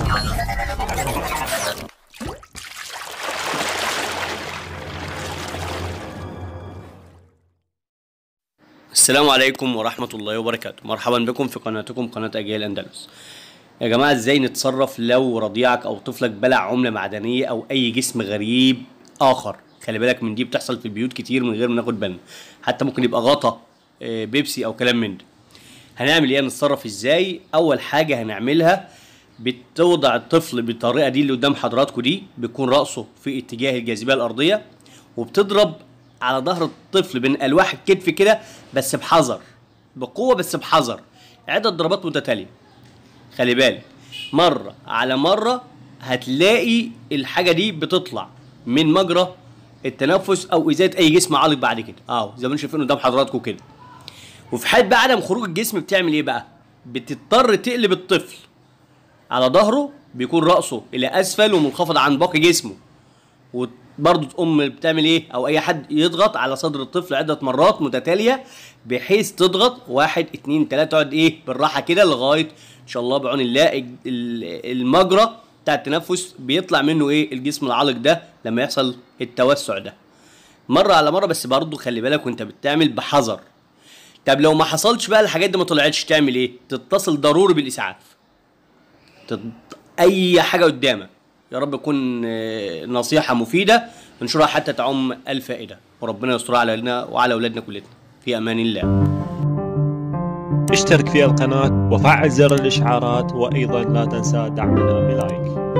السلام عليكم ورحمة الله وبركاته مرحبا بكم في قناتكم قناة أجيال أندلس يا جماعة ازاي نتصرف لو رضيعك أو طفلك بلع عملة معدنية أو أي جسم غريب آخر خلي بالك من دي بتحصل في البيوت كتير من غير ما ناخد بالنا حتى ممكن يبقى غطا آه، بيبسي أو كلام من ده هنعمل ايه نتصرف ازاي أول حاجة هنعملها بتوضع الطفل بالطريقة دي اللي قدام حضراتكم دي بيكون رأسه في اتجاه الجاذبية الأرضية وبتضرب على ظهر الطفل بين الواح الكتف كده بس بحذر بقوه بس بحذر عده ضربات متتاليه خلي بالك مره على مره هتلاقي الحاجه دي بتطلع من مجرى التنفس او ازاله اي جسم عالق بعد كده اه زي ما انتم شايفين قدام حضراتكم كده وفي حال بقى عدم خروج الجسم بتعمل ايه بقى بتضطر تقلب الطفل على ظهره بيكون راسه الى اسفل ومنخفض عن باقي جسمه وبرضه تقوم بتعمل ايه او اي حد يضغط على صدر الطفل عده مرات متتاليه بحيث تضغط واحد اتنين تلاته تقعد ايه بالراحه كده لغايه ان شاء الله بعون الله ال- ال- المجرى بتاع التنفس بيطلع منه ايه الجسم العالق ده لما يحصل التوسع ده مره على مره بس برضه خلي بالك وانت بتعمل بحذر طب لو ما حصلش بقى الحاجات دي ما طلعتش تعمل ايه تتصل ضروري بالاسعاف تت... اي حاجه قدامك يا رب تكون آه، نصيحه مفيده ننشرها حتى تعم الفائده وربنا يستر علينا وعلى اولادنا كلنا في امان الله اشترك في القناة وفعل زر الإشعارات وأيضا لا تنسى دعمنا بلايك